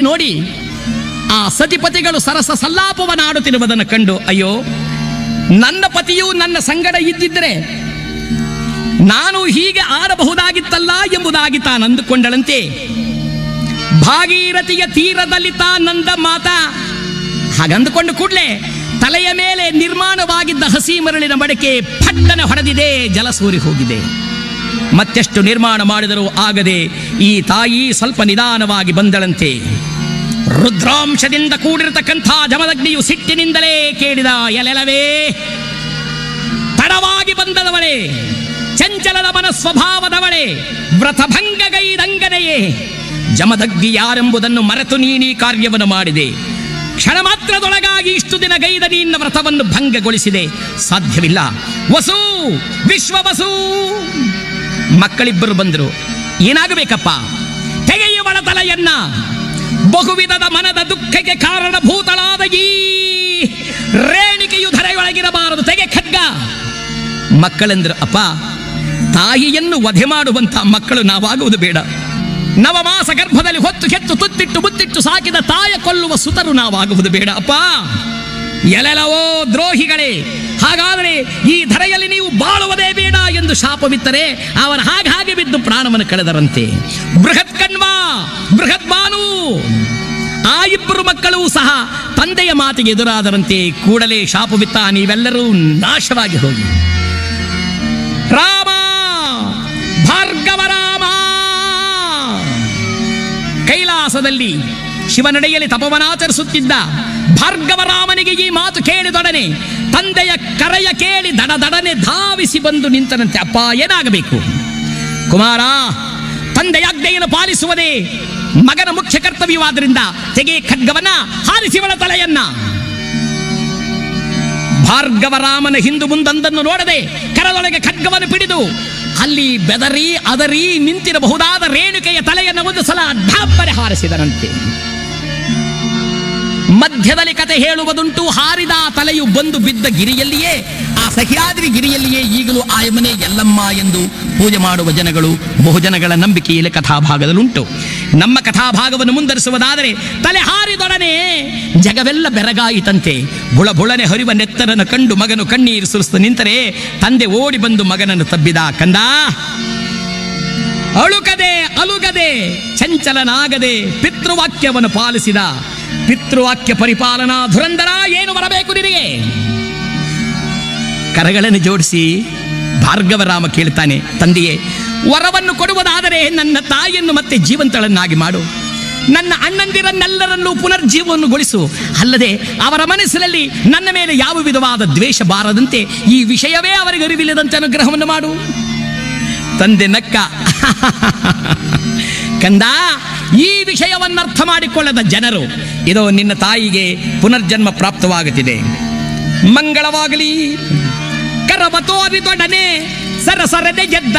ನೋಡಿ ಆ ಸತಿಪತಿಗಳು ಸರಸ ಸಲ್ಲಾಪವನ್ನಾಡುತ್ತಿರುವುದನ್ನು ಕಂಡು ಅಯ್ಯೋ ನನ್ನ ಪತಿಯು ನನ್ನ ಸಂಗಡ ಇದ್ದಿದ್ರೆ ನಾನು ಹೀಗೆ ಆಡಬಹುದಾಗಿತ್ತಲ್ಲ ಎಂಬುದಾಗಿ ತಾನು ಅಂದುಕೊಂಡಳಂತೆ ಭಾಗೀರಥಿಯ ತೀರದಲ್ಲಿ ತಾನಂದ ಮಾತ ಹಾಗಂದುಕೊಂಡು ಕೂಡಲೇ ತಲೆಯ ಮೇಲೆ ನಿರ್ಮಾಣವಾಗಿದ್ದ ಹಸಿ ಮರಳಿನ ಮಡಕೆ ಪಟ್ಟನೆ ಹೊಡೆದಿದೆ ಜಲ ಸೂರಿ ಹೋಗಿದೆ ಮತ್ತೆಷ್ಟು ನಿರ್ಮಾಣ ಮಾಡಿದರೂ ಆಗದೆ ಈ ತಾಯಿ ಸ್ವಲ್ಪ ನಿಧಾನವಾಗಿ ಬಂದಳಂತೆ ರುದ್ರಾಂಶದಿಂದ ಕೂಡಿರತಕ್ಕಂಥ ಜಮದಗ್ನಿಯು ಸಿಟ್ಟಿನಿಂದಲೇ ಕೇಳಿದ ಎಲೆಲವೇ ತಡವಾಗಿ ಬಂದದವಳೆ ಚಂಚಲದ ಮನ ಸ್ವಭಾವದವಳೆ ವ್ರತಭಂಗಗೈದಂಗನೆಯೇ ಜಮದಗ್ನಿ ಯಾರೆಂಬುದನ್ನು ಮರೆತು ನೀನೀ ಕಾರ್ಯವನ್ನು ಮಾಡಿದೆ ಕ್ಷಣ ಮಾತ್ರದೊಳಗಾಗಿ ಇಷ್ಟು ದಿನ ಗೈದ ನಿನ್ನ ವ್ರತವನ್ನು ಭಂಗಗೊಳಿಸಿದೆ ಸಾಧ್ಯವಿಲ್ಲ ವಸು ವಿಶ್ವ ವಸು ಮಕ್ಕಳಿಬ್ಬರು ಬಂದರು ಏನಾಗಬೇಕಪ್ಪ ತೆಗೆಯುವಳ ತಲೆಯನ್ನ ಬಹುವಿಧದ ಮನದ ದುಃಖಕ್ಕೆ ಕಾರಣಭೂತಳಾದ ಈ ರೇಣಿಕೆಯು ಧರೆಯೊಳಗಿರಬಾರದು ತೆಗೆ ಖಡ್ಗ ಮಕ್ಕಳೆಂದರು ಅಪ್ಪ ತಾಯಿಯನ್ನು ವಧೆ ಮಾಡುವಂತ ಮಕ್ಕಳು ನಾವಾಗುವುದು ಬೇಡ ನವಮಾಸ ಗರ್ಭದಲ್ಲಿ ಹೊತ್ತು ಹೆತ್ತು ತುತ್ತಿಟ್ಟು ಮುತ್ತಿಟ್ಟು ಸಾಕಿದ ತಾಯ ಕೊಲ್ಲುವ ಸುತರು ನಾವಾಗುವುದು ಬೇಡ ಅಪ್ಪ ಎಲೆಲವೋ ದ್ರೋಹಿಗಳೇ ಹಾಗಾದರೆ ಈ ಧರೆಯಲ್ಲಿ ನೀವು ಬಾಳುವುದೇ ಬೇಡ ಎಂದು ಶಾಪವಿತ್ತರೆ ಅವರ ಹಾಗೆ ಹಾಗೆ ಬಿದ್ದು ಪ್ರಾಣವನ್ನು ಕಳೆದರಂತೆ ಬೃಹತ್ ಕಣ್ವಾ ಬೃಹತ್ ಬಾನು ಆ ಇಬ್ಬರು ಮಕ್ಕಳು ಸಹ ತಂದೆಯ ಮಾತಿಗೆ ಎದುರಾದರಂತೆ ಕೂಡಲೇ ಶಾಪವಿತ್ತ ನೀವೆಲ್ಲರೂ ನಾಶವಾಗಿ ಹೋಗಿ ರಾಮ ಭಾರ್ಗವ ರಾಮ ಕೈಲಾಸದಲ್ಲಿ ಶಿವನಡೆಯಲ್ಲಿ ತಪವನಾಚರಿಸುತ್ತಿದ್ದ ಭಾರ್ಗವ ರಾಮನಿಗೆ ಈ ಮಾತು ಕೇಳಿದೊಡನೆ ತಂದೆಯ ಕರೆಯ ಕೇಳಿ ದಡದಡನೆ ಧಾವಿಸಿ ಬಂದು ನಿಂತನಂತೆ ಅಪ್ಪ ಏನಾಗಬೇಕು ಕುಮಾರ ತಂದೆಯ ಆಜ್ಞೆಯನ್ನು ಪಾಲಿಸುವುದೇ ಮಗನ ಮುಖ್ಯ ಕರ್ತವ್ಯವಾದ್ರಿಂದ ತೆಗೆ ಖಡ್ಗವನ್ನ ಹಾರಿಸಿವಳ ತಲೆಯನ್ನ ಭಾರ್ಗವ ರಾಮನ ಹಿಂದು ಮುಂದಂದನ್ನು ನೋಡದೆ ಕರದೊಳಗೆ ಖಡ್ಗವನ್ನು ಪಿಡಿದು ಅಲ್ಲಿ ಬೆದರಿ ಅದರಿ ನಿಂತಿರಬಹುದಾದ ರೇಣುಕೆಯ ತಲೆಯನ್ನು ಒಂದು ಸಲ ಢಾಬ್ಬರೆ ಹಾರಿಸಿದರಂತೆ ಮಧ್ಯದಲ್ಲಿ ಕತೆ ಹೇಳುವುದುಂಟು ಹಾರಿದ ಆ ತಲೆಯು ಬಂದು ಬಿದ್ದ ಗಿರಿಯಲ್ಲಿಯೇ ಆ ಸಹ್ಯಾದ್ರಿ ಗಿರಿಯಲ್ಲಿಯೇ ಈಗಲೂ ಆಯಮನೆ ಎಲ್ಲಮ್ಮ ಎಂದು ಪೂಜೆ ಮಾಡುವ ಜನಗಳು ಬಹುಜನಗಳ ನಂಬಿಕೆಯಲ್ಲಿ ಕಥಾಭಾಗದಲ್ಲುಂಟು ನಮ್ಮ ಕಥಾಭಾಗವನ್ನು ಮುಂದರಿಸುವುದಾದರೆ ತಲೆ ಹಾರಿದೊಡನೆ ಜಗವೆಲ್ಲ ಬೆರಗಾಯಿತಂತೆ ಬುಳ ಬುಳನೆ ಹರಿವ ನೆತ್ತರನ್ನು ಕಂಡು ಮಗನು ಕಣ್ಣೀರು ಸುರಿಸ್ತು ನಿಂತರೆ ತಂದೆ ಓಡಿ ಬಂದು ಮಗನನ್ನು ತಬ್ಬಿದ ಕಂದ ಅಳುಕದೆ ಅಲುಗದೆ ಚಂಚಲನಾಗದೆ ಪಿತೃವಾಕ್ಯವನ್ನು ಪಾಲಿಸಿದ ಪಿತೃವಾಕ್ಯ ಪರಿಪಾಲನಾ ಧುರಂಧರ ಏನು ಬರಬೇಕು ನಿನಗೆ ಕರಗಳನ್ನು ಜೋಡಿಸಿ ಭಾರ್ಗವರಾಮ ಕೇಳ್ತಾನೆ ತಂದೆಯೇ ವರವನ್ನು ಕೊಡುವುದಾದರೆ ನನ್ನ ತಾಯಿಯನ್ನು ಮತ್ತೆ ಜೀವಂತಳನ್ನಾಗಿ ಮಾಡು ನನ್ನ ಅಣ್ಣಂದಿರನ್ನೆಲ್ಲರನ್ನೂ ಪುನರ್ಜೀವನಗೊಳಿಸು ಅಲ್ಲದೆ ಅವರ ಮನಸ್ಸಿನಲ್ಲಿ ನನ್ನ ಮೇಲೆ ಯಾವ ವಿಧವಾದ ದ್ವೇಷ ಬಾರದಂತೆ ಈ ವಿಷಯವೇ ಅವರಿಗೆ ಅರಿವಿಲ್ಲದಂತೆ ಅನುಗ್ರಹವನ್ನು ಮಾಡು ತಂದೆ ನಕ್ಕ ಕಂದ ಈ ವಿಷಯವನ್ನು ಅರ್ಥ ಮಾಡಿಕೊಳ್ಳದ ಜನರು ಇದು ನಿನ್ನ ತಾಯಿಗೆ ಪುನರ್ಜನ್ಮ ಪ್ರಾಪ್ತವಾಗುತ್ತಿದೆ ಮಂಗಳವಾಗಲಿ ಕರವ ತೋರಿದೊಡನೆ ಸರಸರದೆ ಗೆದ್ದ